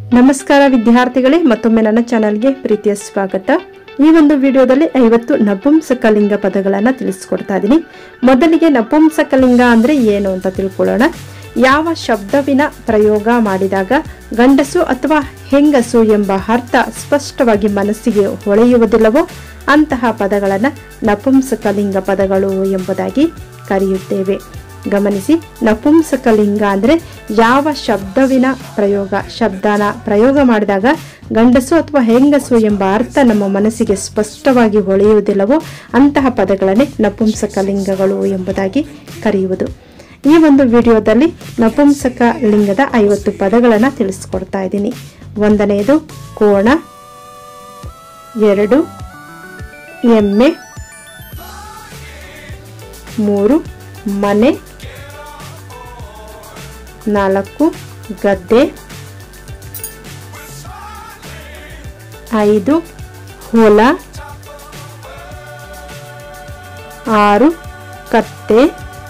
ನಮಸ್ಕಾರ ವಿದ್ಯಾರ್ಥಿಗಳೇ ಮತ್ತೊಮ್ಮೆ ನನ್ನ ಚಾನಲ್ಗೆ ಪ್ರೀತಿಯ ಸ್ವಾಗತ ಈ ಒಂದು ವಿಡಿಯೋದಲ್ಲಿ ಐವತ್ತು ನಪುಂಸಕಲಿಂಗ ಪದಗಳನ್ನು ತಿಳಿಸ್ಕೊಡ್ತಾ ಇದ್ದೀನಿ ಮೊದಲಿಗೆ ನಪುಂಸಕಲಿಂಗ ಅಂದ್ರೆ ಏನು ಅಂತ ತಿಳ್ಕೊಳ್ಳೋಣ ಯಾವ ಶಬ್ದವಿನ ಪ್ರಯೋಗ ಮಾಡಿದಾಗ ಗಂಡಸು ಅಥವಾ ಹೆಂಗಸು ಎಂಬ ಅರ್ಥ ಸ್ಪಷ್ಟವಾಗಿ ಮನಸ್ಸಿಗೆ ಹೊಳೆಯುವುದಿಲ್ಲವೋ ಅಂತಹ ಪದಗಳನ್ನು ನಪುಂಸಕಲಿಂಗ ಪದಗಳು ಎಂಬುದಾಗಿ ಕರೆಯುತ್ತೇವೆ ಗಮನಿಸಿ ನಪುಂಸಕಲಿಂಗ ಅಂದರೆ ಯಾವ ಶಬ್ದವಿನ ಪ್ರಯೋಗ ಶಬ್ದನ ಪ್ರಯೋಗ ಮಾಡಿದಾಗ ಗಂಡಸು ಅಥವಾ ಹೆಂಗಸು ಎಂಬ ಅರ್ಥ ನಮ್ಮ ಮನಸ್ಸಿಗೆ ಸ್ಪಷ್ಟವಾಗಿ ಹೊಳೆಯುವುದಿಲ್ಲವೋ ಅಂತಹ ಪದಗಳನ್ನೇ ನಪುಂಸಕಲಿಂಗಗಳು ಎಂಬುದಾಗಿ ಕರೆಯುವುದು ಈ ಒಂದು ವಿಡಿಯೋದಲ್ಲಿ ನಪುಂಸಕ ಲಿಂಗದ ಐವತ್ತು ಪದಗಳನ್ನು ತಿಳಿಸ್ಕೊಡ್ತಾ ಇದ್ದೀನಿ ಒಂದನೆಯದು ಕೋಣ ಎರಡು ಎಮ್ಮೆ ಮೂರು ಮನೆ ನಾಲ್ಕು ಗದ್ದೆ ಐದು ಹೊಲ ಆರು ಕತ್ತೆ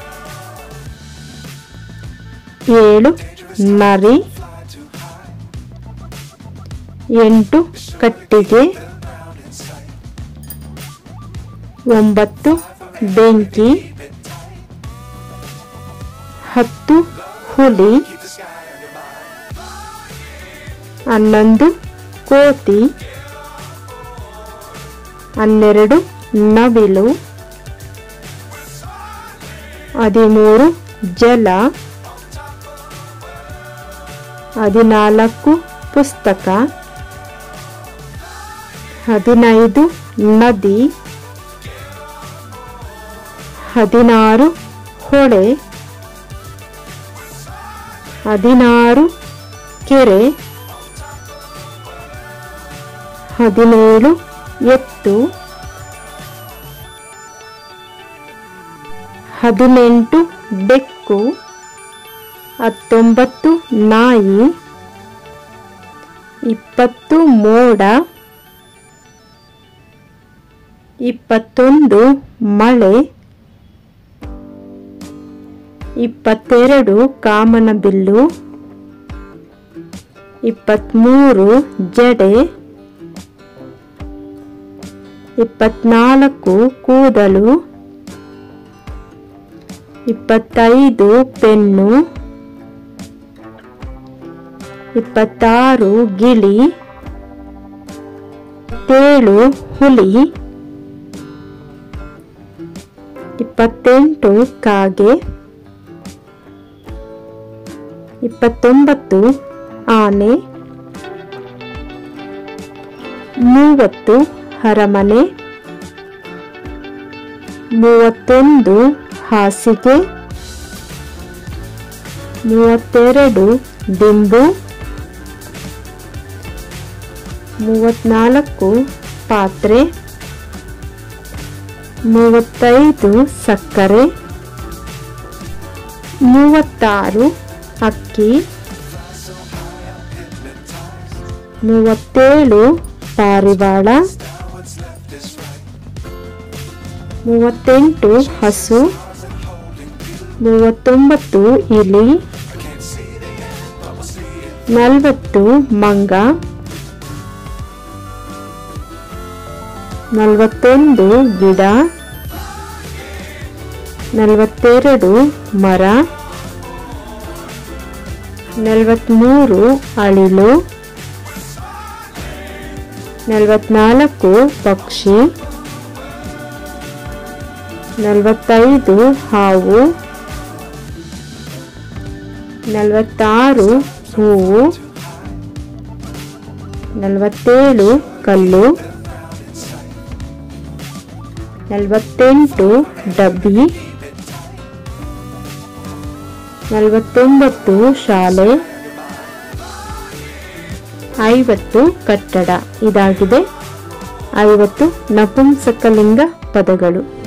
ಏಳು ನರಿ ಎಂಟು ಕಟ್ಟಿಗೆ ಒಂಬತ್ತು ಬೆಂಕಿ ಹತ್ತು ಹುಲಿ ಹನ್ನೊಂದು ಕೋತಿ ಹನ್ನೆರಡು ನವಿಲು ಹದಿಮೂರು ಜಲ ಹದಿನಾಲ್ಕು ಪುಸ್ತಕ ಹದಿನೈದು ನದಿ ಹದಿನಾರು ಹೊಳೆ ಹದಿನಾರು ಕೆರೆ ಹದಿನೇಳು ಎತ್ತು ಹದಿನೆಂಟು ಬೆಕ್ಕು ಹತ್ತೊಂಬತ್ತು ನಾಯಿ ಇಪ್ಪತ್ತು ಮೋಡ ಇಪ್ಪತ್ತೊಂದು ಮಳೆ ಇಪ್ಪತ್ತೆರಡು ಕಾಮನಬಿಲ್ಲು ಇಪ್ಪತ್ತ್ಮೂರು ಜಡೆ ಇಪ್ಪತ್ನಾಲ್ಕು ಕೂದಲು ಇಪ್ಪತ್ತೈದು ಪೆನ್ನು ಇಪ್ಪತ್ತಾರು ಗಿಳಿ ಇಪ್ಪತ್ತೇಳು ಹುಲಿ ಇಪ್ಪತ್ತೆಂಟು ಕಾಗೆ ಇಪ್ಪತ್ತೊಂಬತ್ತು ಆನೆ ಮೂವತ್ತು ಅರಮನೆ ಮೂವತ್ತೊಂದು ಹಾಸಿಗೆ ಮೂವತ್ತೆರಡು ದಿಂಬು ಮೂವತ್ನಾಲ್ಕು ಪಾತ್ರೆ ಮೂವತ್ತೈದು ಸಕ್ಕರೆ ಮೂವತ್ತಾರು ಅಕ್ಕಿ ಮೂವತ್ತೇಳು ಪಾರಿವಾಳ ಮೂವತ್ತೆಂಟು ಹಸು ಮೂವತ್ತೊಂಬತ್ತು ಇಲಿ ನಲವತ್ತು ಮಂಗ ನಲವತ್ತೊಂದು ಗಿಡ ನಲವತ್ತೆರಡು ಮರ ನಲವತ್ತ್ಮೂರು ಅಳಿಲು ನಲವತ್ನಾಲ್ಕು ಪಕ್ಷಿ ನಲವತ್ತೈದು ಹಾವು ನಲವತ್ತಾರು ಹೂವು ನಲವತ್ತೇಳು ಕಲ್ಲು ನಲವತ್ತೆಂಟು ಡಬ್ಬಿ ನಲವತ್ತೊಂಬತ್ತು ಶಾಲೆ ಐವತ್ತು ಕಟ್ಟಡ ಇದಾಗಿದೆ ಐವತ್ತು ನಪುಂಸಕಲಿಂಗ ಪದಗಳು